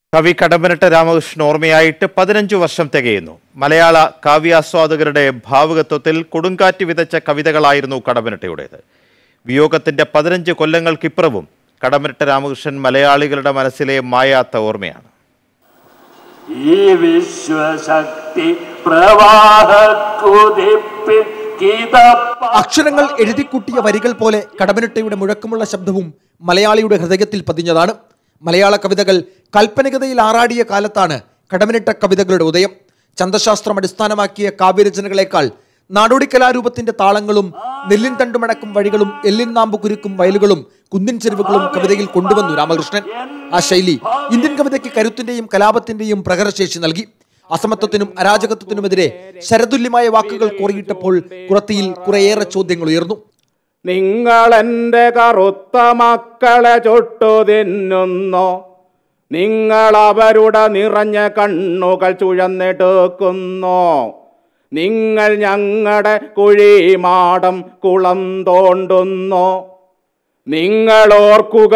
കവി കടമ്പനിട്ട രാമകൃഷ്ണൻ ഓർമ്മയായിട്ട് പതിനഞ്ചു വർഷം തികയുന്നു മലയാള കാവ്യാസ്വാദകരുടെ ഭാവുകത്വത്തിൽ കൊടുങ്കാറ്റ് വിതച്ച കവിതകളായിരുന്നു കടമ്പനിട്ടയുടേത് വിയോഗത്തിന്റെ പതിനഞ്ച് കൊല്ലങ്ങൾക്കിപ്പുറവും കടമ്പനിട്ട രാമകൃഷ്ണൻ മലയാളികളുടെ മനസ്സിലെ മായാത്ത ഓർമ്മയാണ് ഈ വിശ്വശക്തി പ്രവാഹക്കുതിപ്പിൽ കിതപ്പ അക്ഷരങ്ങൾ എഴുതിക്കൂട്ടിയ വരികൾ പോലെ കടമ്പനിട്ടയുടെ മുഴക്കമുള്ള ശബ്ദവും മലയാളിയുടെ ഹൃദയത്തിൽ പതിഞ്ഞതാണ് മലയാള കവിതകൾ കാൽപ്പനികതയിൽ ആറാടിയ കാലത്താണ് കടമ്പനിട്ട കവിതകളുടെ ഉദയം ചന്തശാസ്ത്രം അടിസ്ഥാനമാക്കിയ കാവ്യരചനകളെക്കാൾ നാടോടി കലാരൂപത്തിന്റെ താളങ്ങളും നെല്ലിൻ തണ്ടുമടക്കും വഴികളും എല്ലിൻ നാമ്പ് കുരുക്കും വയലുകളും കുന്നിൻ ചെരുവുകളും കവിതയിൽ കൊണ്ടുവന്നു രാമകൃഷ്ണൻ ആ ശൈലി ഇന്ത്യൻ കവിതയ്ക്ക് കരുത്തിന്റെയും കലാപത്തിന്റെയും പ്രഹരശേഷി നൽകി അസമത്വത്തിനും അരാജകത്വത്തിനുമെതിരെ ശരതുല്യമായ വാക്കുകൾ കോറിയിട്ടപ്പോൾ കുറത്തിയിൽ കുറേയേറെ ചോദ്യങ്ങൾ ഉയർന്നു നിങ്ങളെന്റെ കറുത്ത മക്കളെ ചുട്ടു തിന്നുന്നോ നിങ്ങൾ അവരുടെ നിറഞ്ഞ കണ്ണുകൾ ചുഴന്നെടുക്കുന്നോ നിങ്ങൾ ഞങ്ങളുടെ കുഴിമാടം കുളം തോണ്ടുന്നോ നിങ്ങൾ ഓർക്കുക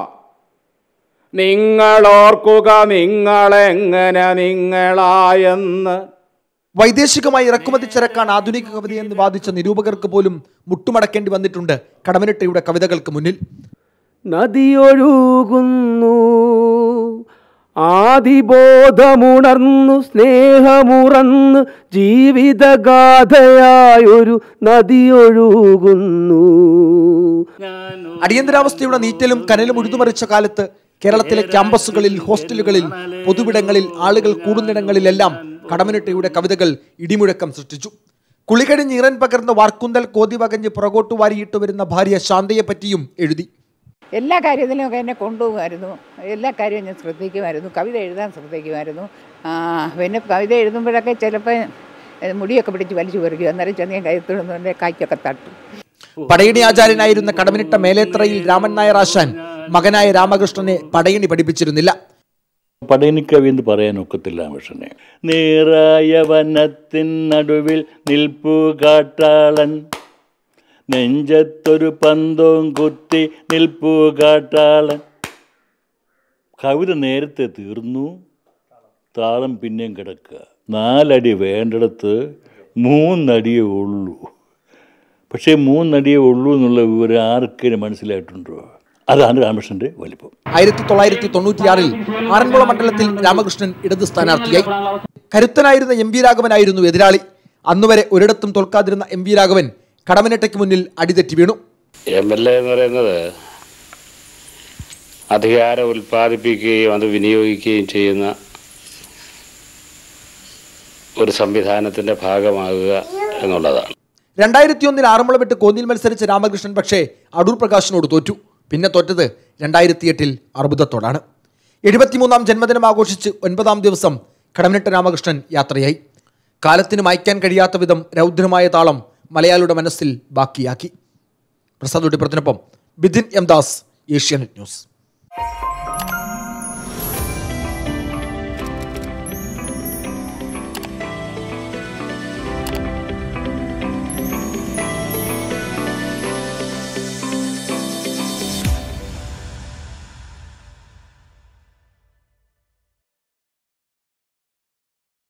നിങ്ങൾ ഓർക്കുക നിങ്ങളെങ്ങനെ നിങ്ങളായെന്ന് വൈദേശികമായി ഇറക്കുമതി ചരക്കാണ് ആധുനിക കവിതയെന്ന് വാദിച്ച നിരൂപകർക്ക് പോലും മുട്ടുമടക്കേണ്ടി വന്നിട്ടുണ്ട് കടമനിട്ടയുടെ കവിതകൾക്ക് മുന്നിൽ നദിയൊഴുകുന്നു ആദിബോധമുണർന്നു സ്നേഹമുറന്ന് ജീവിതഗാഥയായൊരു നദിയൊഴുകുന്നു അടിയന്തരാവസ്ഥയുടെ നീറ്റലും കനലും ഉഴുതുമറിച്ച കാലത്ത് കേരളത്തിലെ ക്യാമ്പസുകളിൽ ഹോസ്റ്റലുകളിൽ പൊതുവിടങ്ങളിൽ ആളുകൾ കൂടുന്നിടങ്ങളിലെല്ലാം കടമനിട്ടയുടെ കവിതകൾ ഇടിമുഴക്കം സൃഷ്ടിച്ചു കുളികഴിഞ്ഞ് ഇറൻ പകർന്ന വാർക്കുന്തൽ കോതി വകഞ്ഞ് പുറകോട്ട് വാരിയിട്ട് വരുന്ന ഭാര്യ ശാന്തയെ പറ്റിയും എഴുതി എല്ലാ കാര്യത്തിലും ഒക്കെ എന്നെ കൊണ്ടുപോകുമായിരുന്നു എല്ലാ കാര്യവും ഞാൻ ശ്രദ്ധിക്കുമായിരുന്നു കവിത എഴുതാൻ ശ്രദ്ധിക്കുമായിരുന്നു ആ, പിന്നെ കവിത എഴുതുമ്പോഴൊക്കെ ചിലപ്പോൾ ഏ, മുടിയൊക്കെ പിടിച്ച് വലിച്ചു പറിക്കും അന്നേരം ചെന്ന് ഞാൻ കഴുത്തിടുന്നതിൻ്റെ കായ്ക്കൊക്കെ തട്ടും പടയണി ആചാര്യനായിരുന്ന കടമനിട്ട മേലേത്തറയിൽ രാമൻ നായർ ആശാൻ മകനായ രാമകൃഷ്ണനെ പടയണി പഠിപ്പിച്ചിരുന്നില്ല പടയണിക്കവി എന്ന് പറയാൻ ഒക്കത്തില്ല പക്ഷനെ നീറായ വനത്തിൻ നടുവിൽ നിൽപ്പു കാട്ടാളൻ നെഞ്ചത്തൊരു പന്തവും കുത്തി നിൽപ്പു കാട്ടാളൻ കവിത നേരത്തെ തീർന്നു താളം പിന്നെയും കിടക്കുക നാലടി വേണ്ടിടത്ത് മൂന്നടിയേ ഉള്ളൂ പക്ഷേ മൂന്നടിയേ ഉള്ളൂ എന്നുള്ള വിവരം ആർക്കെങ്കിലും മനസ്സിലായിട്ടുണ്ടോ അതാണ് രാമകൃഷ്ണൻ്റെ വലിപ്പം ആയിരത്തി തൊള്ളായിരത്തി തൊണ്ണൂറ്റിയാറിൽ ആറന്മുള മണ്ഡലത്തിൽ രാമകൃഷ്ണൻ ഇടത് സ്ഥാനാർത്ഥിയായി കരുത്തനായിരുന്ന എം വി രാഘവനായിരുന്നു എതിരാളി അന്നുവരെ ഒരിടത്തും തോൽക്കാതിരുന്ന എം വി രാഘവൻ കടമനിട്ടയ്ക്ക് മുന്നിൽ അടിതെറ്റി വീണു എം എൽ എ എന്ന് പറയുന്നത് അധികാരം ഉൽപ്പാദിപ്പിക്കുകയും അത് വിനിയോഗിക്കുകയും ചെയ്യുന്ന ഒരു സംവിധാനത്തിൻ്റെ ഭാഗമാകുക എന്നുള്ളതാണ് രണ്ടായിരത്തി ഒന്നിൽ ആറന്മുള വിട്ട് കോന്നിയിൽ മത്സരിച്ച രാമകൃഷ്ണൻ പക്ഷേ അടൂർ പ്രകാശിനോട് തോറ്റു പിന്നെ തോറ്റത് രണ്ടായിരത്തി എട്ടിൽ അർബുദത്തോടാണ് എഴുപത്തിമൂന്നാം ജന്മദിനം ആഘോഷിച്ച് ഒൻപതാം ദിവസം കടമനിട്ട രാമകൃഷ്ണൻ യാത്രയായി കാലത്തിന് മായ്ക്കാൻ കഴിയാത്ത വിധം രൗദ്രമായ താളം മലയാളിയുടെ മനസ്സിൽ ബാക്കിയാക്കി പ്രസാദ് ഉടിപ്പുറത്തിനൊപ്പം ബിദിൻ എം ദാസ് ഏഷ്യാനെറ്റ് ന്യൂസ്